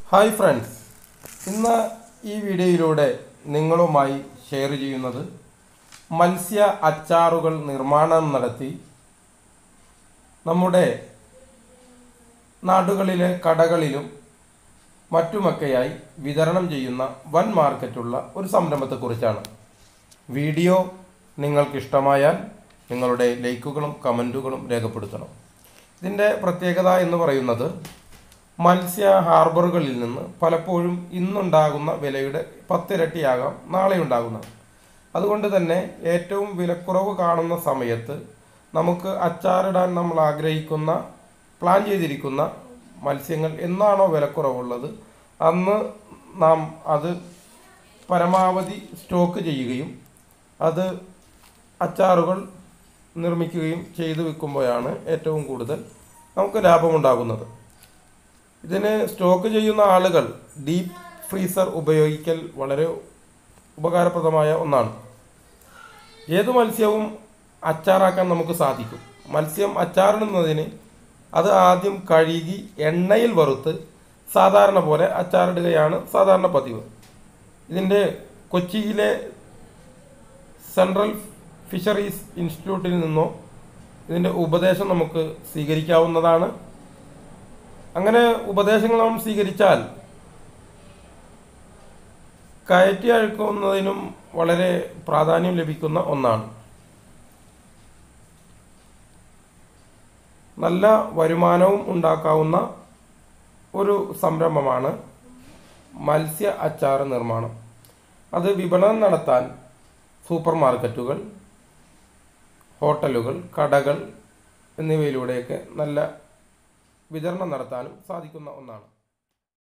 hi friends ഇന്ന് ഈ വീഡിയോയിലൂടെ നിങ്ങളുമായി ഷെയർ ചെയ്യുന്നത് മത്സ്യ അച്ചാറുകൾ നിർമ്മാണം നടത്തി നമ്മുടെ നാടുകളിലെ കടകളിലും മറ്റുമൊക്കെയായി വിതരണം ചെയ്യുന്ന വൻ മാർക്കറ്റുള്ള ഒരു സംരംഭത്തെക്കുറിച്ചാണ് വീഡിയോ നിങ്ങൾക്കിഷ്ടമായാൽ നിങ്ങളുടെ ലൈക്കുകളും കമൻറ്റുകളും രേഖപ്പെടുത്തണം ഇതിൻ്റെ പ്രത്യേകത എന്ന് പറയുന്നത് മത്സ്യ ഹാർബറുകളിൽ നിന്ന് പലപ്പോഴും ഇന്നുണ്ടാകുന്ന വിലയുടെ പത്തിരട്ടിയാകാം നാളെ ഉണ്ടാകുന്നത് അതുകൊണ്ട് തന്നെ ഏറ്റവും വിലക്കുറവ് കാണുന്ന സമയത്ത് നമുക്ക് അച്ചാറിടാൻ നമ്മൾ ആഗ്രഹിക്കുന്ന പ്ലാൻ ചെയ്തിരിക്കുന്ന മത്സ്യങ്ങൾ എന്നാണോ വിലക്കുറവുള്ളത് അന്ന് നാം അത് പരമാവധി സ്റ്റോക്ക് ചെയ്യുകയും അത് അച്ചാറുകൾ നിർമ്മിക്കുകയും ചെയ്തു വെക്കുമ്പോഴാണ് ഏറ്റവും കൂടുതൽ നമുക്ക് ലാഭമുണ്ടാകുന്നത് ഇതിന് സ്റ്റോക്ക് ചെയ്യുന്ന ആളുകൾ ഡീപ്പ് ഫ്രീസർ ഉപയോഗിക്കൽ വളരെ ഉപകാരപ്രദമായ ഒന്നാണ് ഏത് മത്സ്യവും അച്ചാറാക്കാൻ നമുക്ക് സാധിക്കും മത്സ്യം അച്ചാറിടുന്നതിന് അത് ആദ്യം കഴുകി എണ്ണയിൽ വറുത്ത് സാധാരണ പോലെ അച്ചാറിടുകയാണ് സാധാരണ പതിവ് ഇതിൻ്റെ കൊച്ചിയിലെ സെൻട്രൽ ഫിഷറീസ് ഇൻസ്റ്റിറ്റ്യൂട്ടിൽ നിന്നോ ഇതിൻ്റെ ഉപദേശം നമുക്ക് സ്വീകരിക്കാവുന്നതാണ് അങ്ങനെ ഉപദേശങ്ങൾ നാം സ്വീകരിച്ചാൽ കയറ്റി അയക്കുന്നതിനും വളരെ പ്രാധാന്യം ലഭിക്കുന്ന ഒന്നാണ് നല്ല വരുമാനവും ഉണ്ടാക്കാവുന്ന ഒരു സംരംഭമാണ് മത്സ്യ അച്ചാർ നിർമ്മാണം അത് വിപണനം നടത്താൻ സൂപ്പർ മാർക്കറ്റുകൾ ഹോട്ടലുകൾ കടകൾ എന്നിവയിലൂടെയൊക്കെ നല്ല വിതരണം നടത്താനും സാധിക്കുന്ന ഒന്നാണ്